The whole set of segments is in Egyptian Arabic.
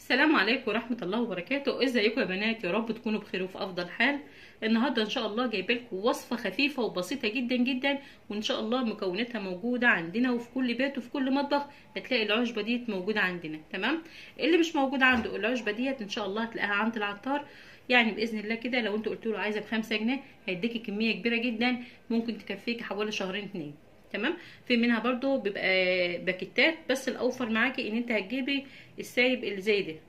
السلام عليكم ورحمة الله وبركاته ازيكم يا بنات يا رب تكونوا بخير وفي افضل حال النهارده ان شاء الله جايبه لكم وصفه خفيفه وبسيطه جدا جدا وان شاء الله مكوناتها موجوده عندنا وفي كل بيت وفي كل مطبخ هتلاقي العشبه ديت موجوده عندنا تمام اللي مش موجود عنده العشبه ديت ان شاء الله هتلاقيها عند العطار يعني باذن الله كده لو انت قلت له عايزه بخمسة جنيه هيديكي كميه كبيره جدا ممكن تكفيكي حوالي شهرين اتنين تمام في منها برضو بيبقى باكيتات بس الاوفر معاكي ان انت هتجيبي السايب اللي زي ده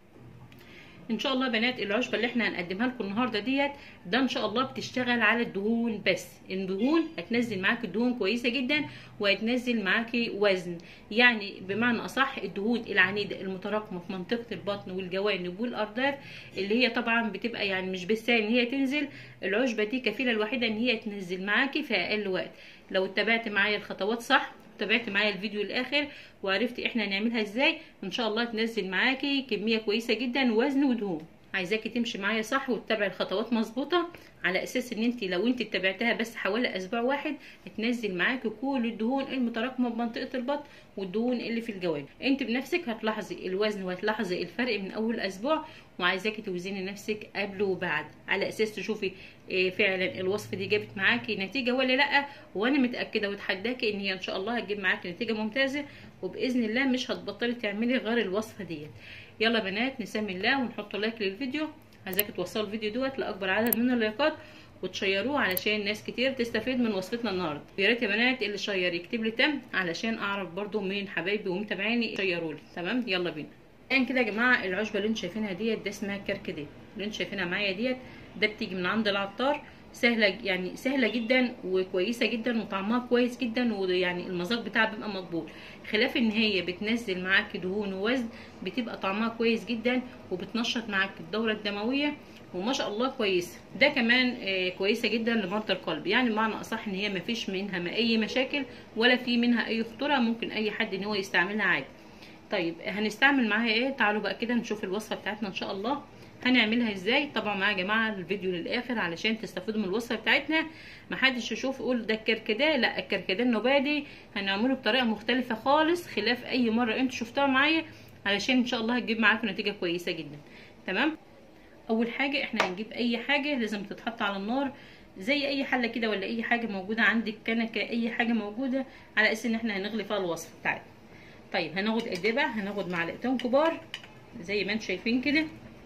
ان شاء الله بنات العشبه اللي احنا هنقدمها لكم النهارده ديت ده ان شاء الله بتشتغل على الدهون بس الدهون هتنزل معاكي الدهون كويسه جدا وهتنزل معاكي وزن يعني بمعنى اصح الدهون العنيده المتراكمه في منطقه البطن والجوانب والارداف اللي هي طبعا بتبقى يعني مش بالسهل ان هي تنزل العشبه دي كفيله الوحيده ان هي تنزل معاكي في اقل وقت لو اتبعت معايا الخطوات صح تابعت معايا الفيديو الاخر وعرفت احنا هنعملها ازاي ان شاء الله تنزل معاكي كميه كويسه جدا وزن ودهون عايزاكي تمشي معايا صح وتتبعي الخطوات مظبوطه على اساس ان انت لو انت اتبعتها بس حوالي اسبوع واحد هتنزل معاكي كل الدهون المتراكمه بمنطقه البطن والدهون اللي في الجوانب انت بنفسك هتلاحظي الوزن وهتلاحظي الفرق من اول اسبوع وعايزاكي توزني نفسك قبل وبعد على اساس تشوفي إيه فعلا الوصفه دي جابت معاكي نتيجه ولا لا وانا متاكده واتحداكي ان هي ان شاء الله هتجيب معاكي نتيجه ممتازه وباذن الله مش هتبطلي تعملي غير الوصفه ديت يلا بنات نسمي الله ونحط لايك للفيديو عايزاكي توصلوا الفيديو دوت لاكبر عدد من اللايكات وتشيروه علشان ناس كتير تستفيد من وصفتنا النهارده يا ريت يا بنات اللي شير يكتب لي تم علشان اعرف برضو مين حبايبي ومتابعيني شيروا لي تمام يلا بينا الان كده يا جماعه العشبه اللي انتوا شايفينها ديت ده اسمها كركديه اللي انتوا شايفينها معايا ديت ده بتيجي من عند العطار سهله يعني سهله جدا وكويسه جدا وطعمها كويس جدا ويعني المذاق بتاعها بيبقى مقبول خلاف ان هي بتنزل معاكي دهون ووزن بتبقى طعمها كويس جدا وبتنشط معاكي الدوره الدمويه وما شاء الله كويسه ده كمان آه كويسه جدا لمرضى القلب يعني بمعنى اصح ان هي ما فيش منها اي مشاكل ولا في منها اي خطوره ممكن اي حد ان هو يستعملها عادي طيب هنستعمل معاها ايه تعالوا بقى كده نشوف الوصفه بتاعتنا ان شاء الله هنعملها ازاي طبعا معايا يا جماعه الفيديو للاخر علشان تستفيدوا من الوصفه بتاعتنا محدش يشوف يقول ده الكركديه لا الكركديه النبادي هنعمله بطريقه مختلفه خالص خلاف اي مره انتوا شفتوها معايا علشان ان شاء الله هتجيب معاكم نتيجه كويسه جدا تمام اول حاجه احنا هنجيب اي حاجه لازم تتحط على النار زي اي حله كده ولا اي حاجه موجوده عندك كنكه اي حاجه موجوده على اساس ان احنا هنغلي فيها الوصفه بتاعتنا طيب هناخد قد ايه بقى هناخد معلقتين كبار زي ما انتم شايفين كده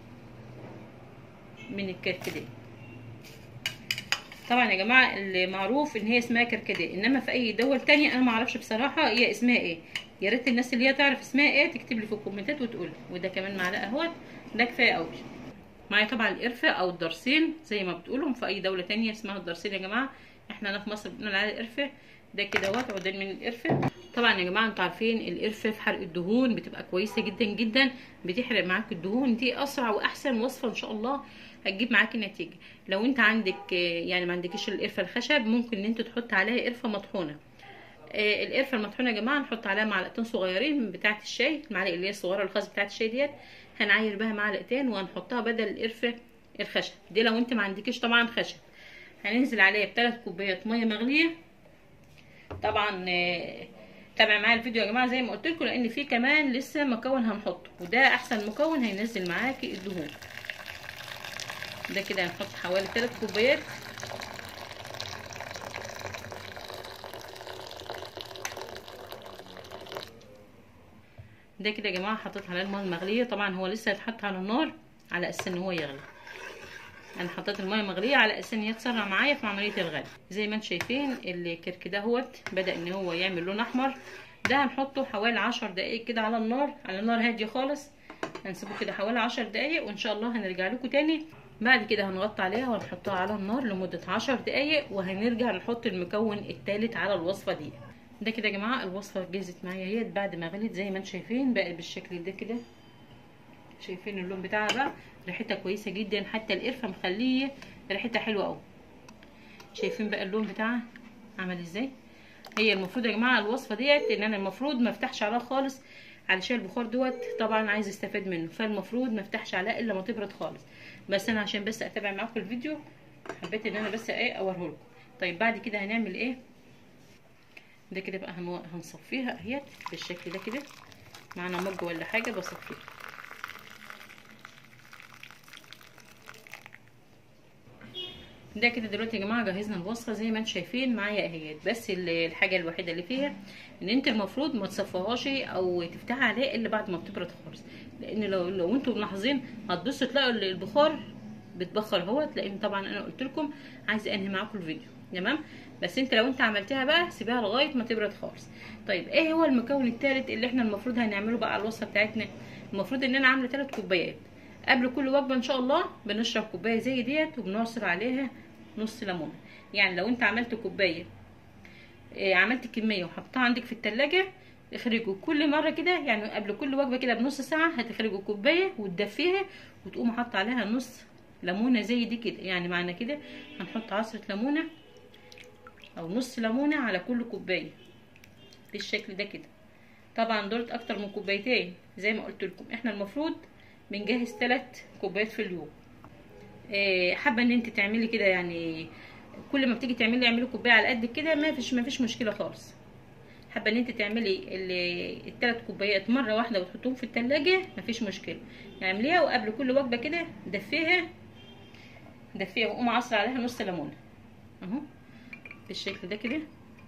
من الكركديه طبعا يا جماعه اللي معروف ان هي اسمها كركديه انما في اي دول تانية انا ما اعرفش بصراحه هي اسمها ايه يا ريت الناس اللي هي تعرف اسمها ايه تكتب لي في الكومنتات وتقول وده كمان معلقه اهوت ده كفايه قوي معايا طبعا القرفه او الدرسين زي ما بتقولوا في اي دوله تانية اسمها الدرسين يا جماعه احنا هنا في مصر بنقول عليها القرفه ده كده اهوت عودين من القرفه طبعا يا جماعه انتوا عارفين القرفه في حرق الدهون بتبقى كويسه جدا جدا بتحرق معاك الدهون دي اسرع واحسن وصفه ان شاء الله هتجيب معاكي نتيجه لو انت عندك يعني ما عندكيش القرفه الخشب ممكن ان انت تحط عليها قرفه مطحونه آه القرفه المطحونه يا جماعه نحط عليها معلقتين صغيرين من بتاعه الشاي المعلقه اللي هي الصغيره الخاص بتاعه الشاي ديت هنعاير بها معلقتين وهنحطها بدل القرفه الخشب دي لو انت ما عندكيش طبعا خشب هننزل عليها بثلاث كوبايات ميه مغليه طبعا آه تابع معايا الفيديو يا جماعه زي ما قلت لكم لان في كمان لسه مكون هنحطه وده احسن مكون هينزل معاكي الدهون ده كده هنحط حوالي 3 كوبايات ده كده يا جماعه حطيت عليه الميه المغليه طبعا هو لسه هيتحط على النار على اساس ان هو يغلي انا حطيت الميه مغليه على اساس ان هي تسرع معايا في عمليه الغلي زي ما انتم شايفين الكرك اهوت بدا ان هو يعمل لون احمر ده هنحطه حوالي عشر دقايق كده على النار على نار هاديه خالص هنسيبه كده حوالي عشر دقايق وان شاء الله هنرجع لكم تاني بعد كده هنغطي عليها ونحطها على النار لمده عشر دقايق وهنرجع نحط المكون الثالث على الوصفه دي ده كده يا جماعه الوصفه جهزت معايا اهيت بعد ما غلت زي ما انتم شايفين بقت بالشكل ده كده شايفين اللون بتاعها بقى ريحتها كويسه جدا حتى القرفه مخليه ريحتها حلوه قوي شايفين بقى اللون بتاعها عمل ازاي هي المفروض يا جماعه الوصفه ديت ان انا المفروض ما افتحش عليها خالص علشان البخار دوت طبعا عايز استفاد منه فالمفروض ما افتحش عليها الا ما تبرد خالص بس انا عشان بس اتابع معاكم الفيديو حبيت ان انا بس ايه اوريهولكم طيب بعد كده هنعمل ايه ده كده بقى هنصفيها اهيت بالشكل ده كده معانا مج ولا حاجه بصفيها ده كده دلوقتي يا جماعه جهزنا الوصفه زي ما انتم شايفين معايا اهيت بس الحاجه الوحيده اللي فيها ان انت المفروض ما تصفوهاش او تفتحي عليها الا بعد ما بتبرد خالص لان لو لو انتم ملاحظين هتبصوا تلاقوا البخار بتبخر اهوت لان طبعا انا قلت لكم عايزه انهي معاكم الفيديو تمام بس انت لو انت عملتها بقى سيبها لغايه ما تبرد خالص طيب ايه هو المكون الثالث اللي احنا المفروض هنعمله بقى على الوصفه بتاعتنا المفروض ان انا عامله 3 كوبايات قبل كل وجبه ان شاء الله بنشرب كوبايه زي ديت وبنعصر عليها نص ليمونه يعني لو انت عملت كوبايه اه عملت كميه وحطها عندك في التلاجة اخرجوا كل مره كده يعني قبل كل وجبه كده بنص ساعه هتخرجوا كوبايه وتدفيها وتقوموا حاطه عليها نص ليمونه زي دي كده يعني معنى كده هنحط عصره ليمونه او نص ليمونه على كل كوبايه بالشكل ده كده طبعا دولت اكتر من كوبايتين زي ما قلت لكم احنا المفروض بنجهز 3 كوبايات في اليوم إيه حابه ان انت تعملي كده يعني كل ما بتيجي تعملي اعملي كوبايه على قد كده ما فيش ما فيش مشكله خالص حابه ان انت تعملي الثلاث كوبايات مره واحده وتحطهم في التلاجة ما فيش مشكله اعمليها وقبل كل وجبه كده دفيها دفيها وقوم عصر عليها نص ليمونه اهو بالشكل ده كده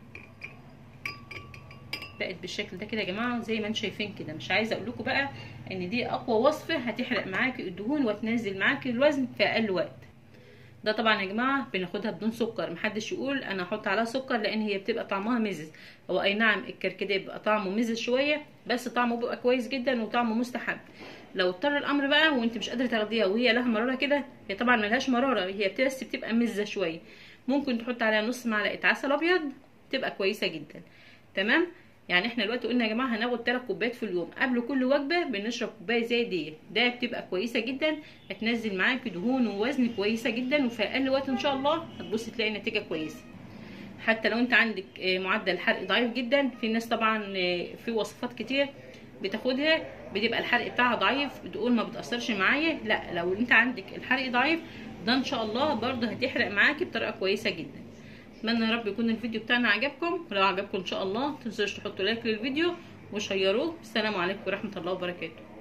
بقت بالشكل ده كده يا جماعه زي ما انتم شايفين كده مش عايزه اقول لكم بقى ان دي اقوى وصفه هتحرق معاكي الدهون وتنزل معاكي الوزن في اقل وقت ده طبعا يا جماعه بناخدها بدون سكر محدش يقول انا احط عليها سكر لان هي بتبقى طعمها مزز هو اي نعم الكركديه بيبقى طعمه مزز شويه بس طعمه بيبقى كويس جدا وطعمه مستحب لو اضطر الامر بقى وانت مش قادره تاخديها وهي لها مراره كده هي طبعا ملهاش مراره هي بس بتبقى مزه شويه ممكن تحط عليها نص معلقه عسل ابيض تبقى كويسه جدا تمام يعني احنا دلوقتي قلنا يا جماعه هناخد 3 كوبايات في اليوم قبل كل وجبه بنشرب كوبايه زي دي ده بتبقى كويسه جدا هتنزل معاكي دهون ووزن كويسه جدا وفي اقل وقت ان شاء الله هتبصي تلاقي نتيجه كويسه حتى لو انت عندك معدل حرق ضعيف جدا في ناس طبعا في وصفات كتير بتاخدها بتبقى الحرق بتاعها ضعيف بتقول ما بتاثرش معايا لا لو انت عندك الحرق ضعيف ده ان شاء الله برضه هتحرق معاكي بطريقه كويسه جدا اتمنى يا رب يكون الفيديو بتاعنا عجبكم ولو عجبكم ان شاء الله متنسوش تحطوا لايك للفيديو وشيروه السلام عليكم ورحمه الله وبركاته